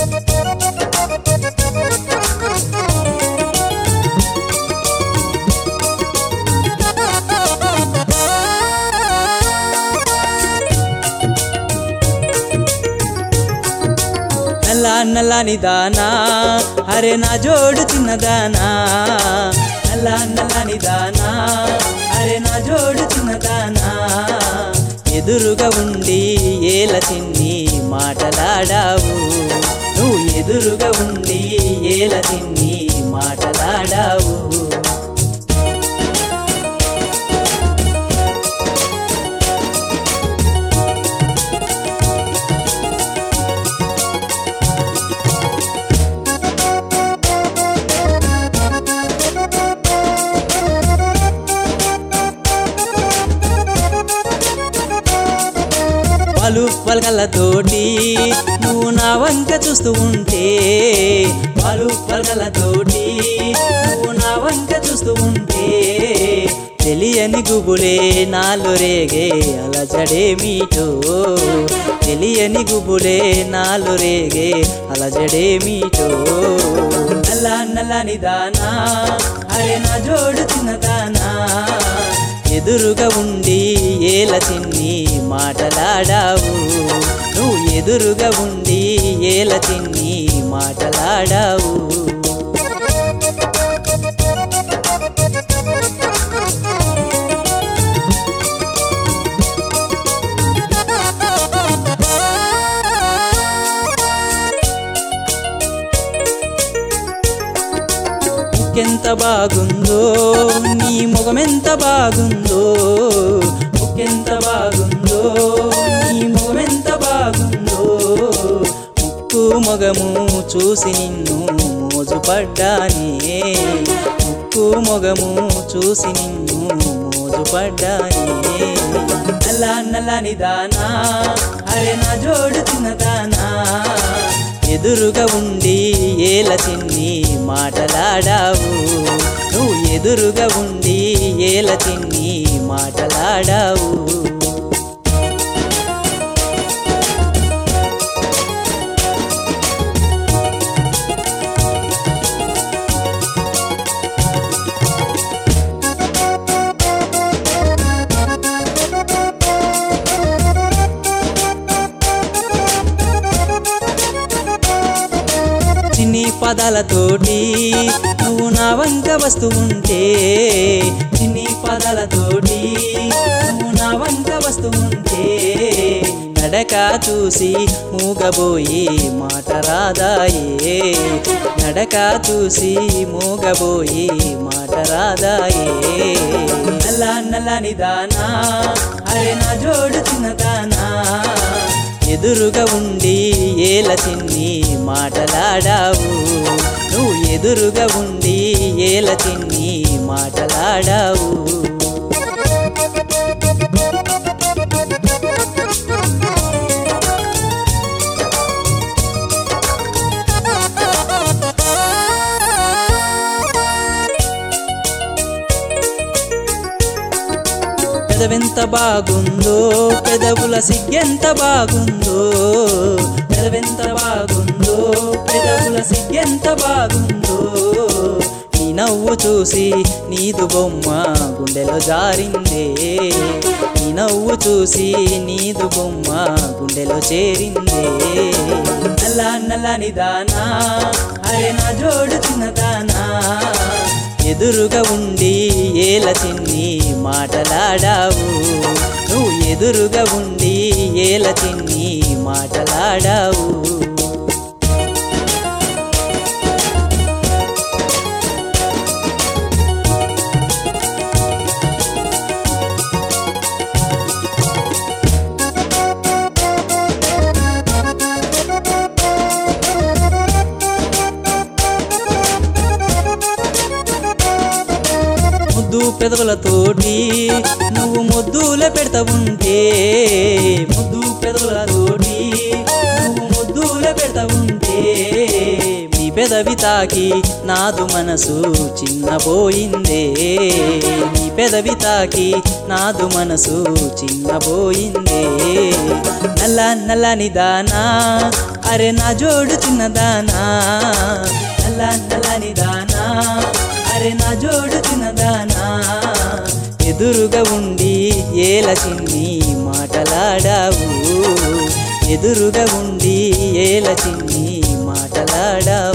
నల్ల నల్లని దానా అరే నా జోడు చిన్నదానా నల్ల నల్లని దానా అరే నా జోడు చిన్నదానా ఎదురుగా ఉండి ఏల చిన్ని మాటలాడావు నువ్వు ఎదురుగా ఉండి ఏల చిన్ని మాటలాడావు పలు పలకలతోటి నువ్వు నా వంక చూస్తూ ఉంటే పలు పలకలతోటి నువ్వు నా వంక చూస్తూ ఉంటే తెలియని గుబులే నాలో రేగే అలజడేమీటో తెలియని గుబులే నాలో రేగే అలజడేమీటో నల్ల నల్లని దానా అరే నా జోడు చిన్నదానా ఎదురుగా ఉండి ఏల చిన్ని మాటలాడావు నువ్వు ఎదురుగా ఉండి ఏల చిన్ని మాటలాడావు ముక్కెంత బాగుందో నీ ముఖమెంత బాగుందో ముక్కెంత బాగుందో నీ ముఖమెంత బాగుందో ముక్కు మొగము చూసి నిన్ను మోజుపడ్డానే ముక్కు మొగము చూసి నిన్ను మోజుపడ్డానే నల్ల నల్లని దానా అరే నా జోడు చిన్నదానా ఎదురుగా ఉండి ఏల చిన్ని మాటలాడావు నువ్వు ఎదురుగా ఉండి ఏల చిన్ని మాటలాడావు చిన్ని పదాలతోటి నువ్వు నా వంక వస్తూ ఉంటే చిన్ని పదాలతోటి నువ్వు నా వంక వస్తూ ఉంటే నడక చూసి మూగబోయి మాట రాదాయే నడక చూసి మూగబోయి మాట రాదాయే నల్ల నల్లని దానా అరే నా జోడు చిన్నదానా ఎదురుగా ఉండి ఏల చిన్ని మాటలాడావు నువ్వు ఎదురుగా ఉండి ఏల చిన్ని మాటలాడావు పెదవెంత బాగుందో పెదవుల సిగ్గెంత బాగుందో పెదవెంత బాగుందో పెదవుల సిగ్గెంత బాగుందో నీ నవ్వు చూసి నీదు బొమ్మ గుండెలో జారిందే నీ నవ్వు చూసి నీదు బొమ్మ గుండెలో చేరిందే నల్ల నల్లని దానా అరే నా జోడు చిన్నదానా ఎదురుగా ఉండి ఏల చిన్ని మాటలాడావు నువ్వు ఎదురుగా ఉండి ఏల చిన్ని మాటలాడావు ముద్దు పెదవులతోటి నువ్వు ముద్దులే పెడతా ఉంటే ముద్దు పెదవులతోటి నువ్వు ముద్దులే పెడతా ఉంటే మీ పెదవి తాకి నాదు మనసు చిన్నబోయిందే మీ పెదవి తాకి నాదు మనసు చిన్నబోయిందే నల్ల నల్లని దానా అరే నా జోడు చిన్నదానా నల్ల నల్లని దానా అరే నా జోడు చిన్నదానా ఎదురుగా ఉండి ఏల చిన్ని మాటలాడావు ఎదురుగా ఉండి ఏల చిన్ని మాటలాడావు